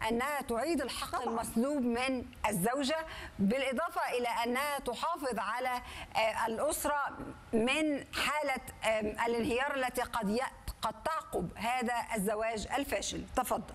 انها تعيد الحق المسلوب من الزوجه بالاضافه الى انها تحافظ على آه، الاسره من حاله آم، الانهيار التي قد ي- قد تعقب هذا الزواج الفاشل تفضل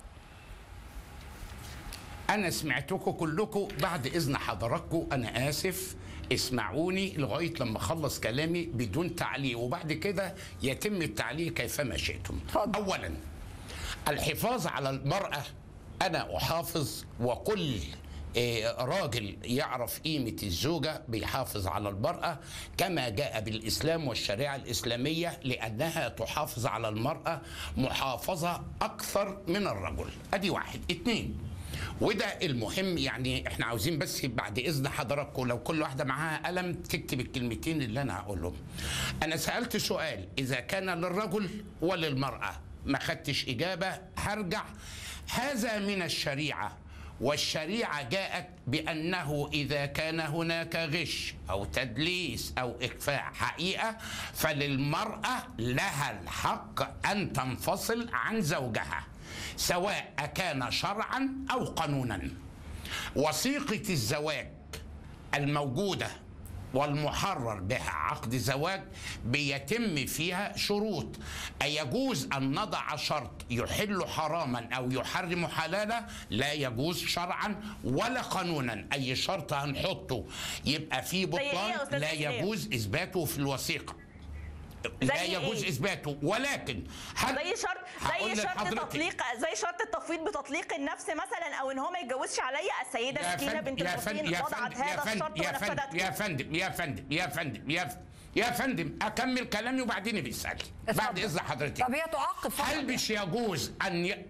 انا سمعتكم كلكم بعد اذن حضراتكم انا اسف اسمعوني لغايه لما اخلص كلامي بدون تعليق وبعد كده يتم التعليق كيفما شئتم اتفضل. اولا الحفاظ على المراه انا احافظ وكل آه، راجل يعرف قيمة الزوجة بيحافظ على المرأة كما جاء بالإسلام والشريعة الإسلامية لأنها تحافظ على المرأة محافظة أكثر من الرجل أدي واحد اتنين وده المهم يعني احنا عاوزين بس بعد اذن حضراتكم لو كل واحده معاها قلم تكتب الكلمتين اللي انا هقولهم. انا سالت سؤال اذا كان للرجل وللمراه ما خدتش اجابه هرجع هذا من الشريعه والشريعه جاءت بانه اذا كان هناك غش او تدليس او اخفاء حقيقه فللمراه لها الحق ان تنفصل عن زوجها. سواء كان شرعا او قانونا وثيقه الزواج الموجوده والمحرر بها عقد زواج بيتم فيها شروط أيجوز أن نضع شرط يحل حراما أو يحرم حلالا لا يجوز شرعا ولا قانونا أي شرط هنحطه يبقى فيه زي إيه يا بطلان أستاذ لا إسلام؟ يجوز إثباته في الوثيقة لا زي يجوز إيه؟ إثباته ولكن هل زي شرط هقول زي شرط لحضرتك. تطليق زي شرط التفويض بتطليق النفس مثلا او ان هو ما يتجوزش عليا السيده يا سكينه فندم بنت يا فندم الحسين يا وضعت فندم يا هذا فندم الشرط يا فندم يا ونفذته فندم يا فندم يا فندم يا ف- يا فندم اكمل كلامي وبعدين بيسالي بعد اتفضل. اذن حضرتك طب هي تعقب فقط هل مش يجوز ان ي...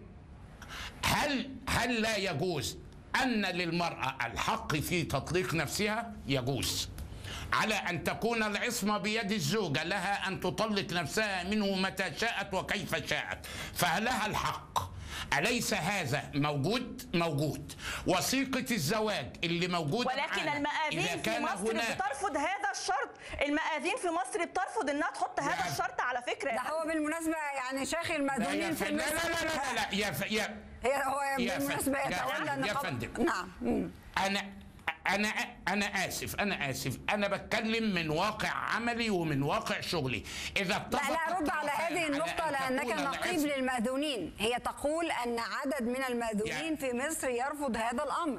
هل هل لا يجوز ان للمراه الحق في تطليق نفسها يجوز على ان تكون العصمه بيد الزوجه لها ان تطلق نفسها منه متى شاءت وكيف شاءت فلها الحق أليس هذا موجود؟ موجود. وثيقة الزواج اللي موجودة ولكن معانا، المآذين إذا في كان مصر هناك بترفض هذا الشرط المآذين في مصر بترفض انها تحط هذا لا. الشرط على فكره ده هو بالمناسبه يعني شيخ لا يا المأذونين في فندم لا مصر لا لا لا, لا يا ف... يا هي هو يا بالمناسبه فندم، يا يتولى فندم، يا نقابة- فندم. نعم مم. انا انا انا اسف انا اسف انا بتكلم من واقع عملي ومن واقع شغلي اذا لا اتفق لا رد على الطرفان هذه النقطة أن لأنك تكون نقيب العصمة- للمأذونين هي تقول أن عدد من المأذونين يا- في مصر يرفض هذا الأمر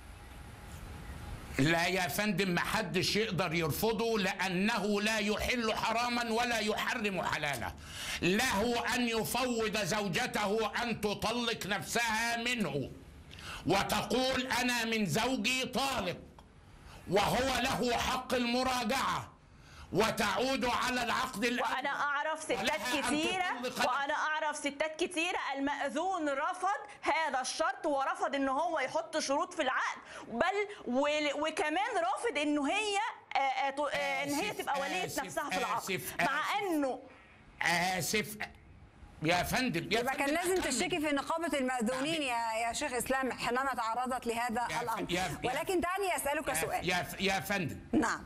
لا يا فندم ما حدش يقدر يرفضه لانه لا يحل حراما ولا يحرم حلالا له ان يفوض زوجته ان تطلق نفسها منه وتقول انا من زوجي طالق وهو له حق المراجعه وتعود على العقد الأول وانا اعرف ستات ولها أن كتيره تطلق- وانا اعرف ستات كتيره المأذون رفض هذا الشرط ورفض ان هو يحط شروط في العقد بل و- وكمان رافض انه هي آه، آه، ت- آه، ان هي آسف، تبقى وليه آسف، نفسها في العقد آسف، مع آسف. انه اسف يا فندم يا يبقى كان فندم لازم أكمل. تشتكي في نقابة المأذونين يا يا شيخ إسلام حينما تعرضت لهذا يا ف- الأمر يا ف- ولكن دعني أسألك يا- سؤال يا يا فندم نعم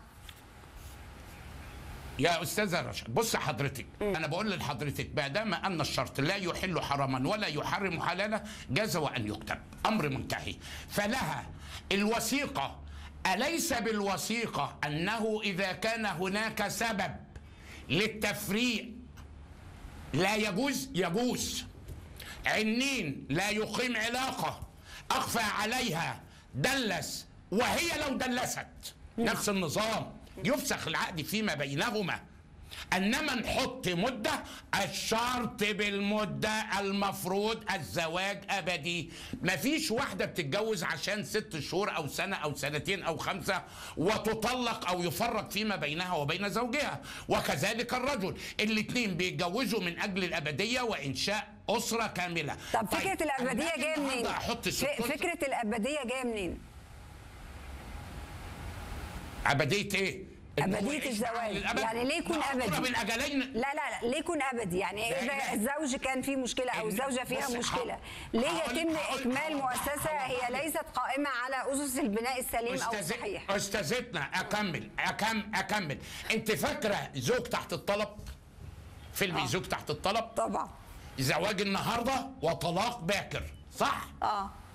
يا استاذه رشا بص حضرتك انا بقول لحضرتك ما دام ان الشرط لا يحل حراما ولا يحرم حلالا جاز وان يكتب امر منتهي فلها الوثيقه اليس بالوثيقه انه اذا كان هناك سبب للتفريق لا يجوز يجوز عنين لا يقيم علاقة أخفى عليها دلس وهي لو دلست نفس النظام يفسخ العقد فيما بينهما انما نحط مده الشرط بالمده المفروض الزواج ابدي مفيش واحده بتتجوز عشان ست شهور او سنه او سنتين او خمسه وتطلق او يفرق فيما بينها وبين زوجها وكذلك الرجل الاثنين بيتجوزوا من اجل الابديه وانشاء اسره كامله طب طيب، فكرة الأبدية أنا جاية منين؟ النهاردة احط ف- ست فكرة الأبدية جاية منين؟ ابديه ايه؟ إن هو أبدية يعيش الزواج. معاها للأبد؟ يعني ليه يكون مأمورة أبدي؟ بالاجلين لا لا لا ليه يكون ابدي يعني لا، اذا لا. الزوج كان فيه مشكله او إن- الزوجه فيها بص، مشكله هقول- ليه هقول- يتم هقول- اكمال هقول- مؤسسه هي هقول- ليست قائمه على اسس البناء السليم او أستاذ- الصحيح استاذتنا اكمل أكم اكمل انت فاكره زوج تحت الطلب فيلم آه. زوج تحت الطلب طبعا زواج النهارده وطلاق باكر صح اه